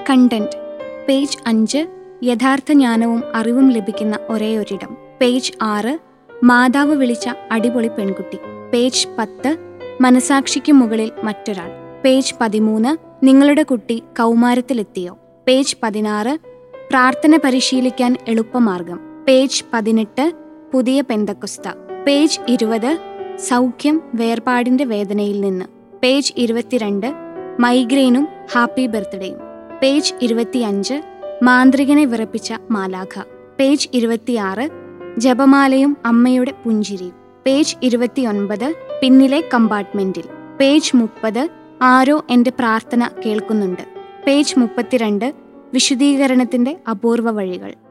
content page അഞ്ച് യഥാർത്ഥ ജ്ഞാനവും അറിവും ലഭിക്കുന്ന ഒരേയൊരിടം പേജ് ആറ് മാതാവ് വിളിച്ച അടിപൊളി പെൺകുട്ടി പേജ് പത്ത് മനസാക്ഷിക്ക് മുകളിൽ മറ്റൊരാൾ പേജ് പതിമൂന്ന് നിങ്ങളുടെ കുട്ടി കൗമാരത്തിലെത്തിയോ പേജ് പതിനാറ് പ്രാർത്ഥന പരിശീലിക്കാൻ എളുപ്പമാർഗം പേജ് പതിനെട്ട് പുതിയ പെന്തക്കുസ്ത പേജ് ഇരുപത് സൗഖ്യം വേർപാടിന്റെ വേദനയിൽ നിന്ന് പേജ് ഇരുപത്തിരണ്ട് മൈഗ്രെയിനും ഹാപ്പി ബർത്ത്ഡേയും പേജ് ഇരുപത്തിയഞ്ച് മാന്ത്രികനെ വിറപ്പിച്ച മാലാഖ പേജ് ഇരുപത്തിയാറ് ജപമാലയും അമ്മയുടെ പുഞ്ചിരിയും പേജ് ഇരുപത്തിയൊൻപത് പിന്നിലെ കമ്പാർട്ട്മെന്റിൽ പേജ് മുപ്പത് ആരോ എൻ്റെ പ്രാർത്ഥന കേൾക്കുന്നുണ്ട് പേജ് മുപ്പത്തിരണ്ട് വിശുദ്ധീകരണത്തിന്റെ അപൂർവ വഴികൾ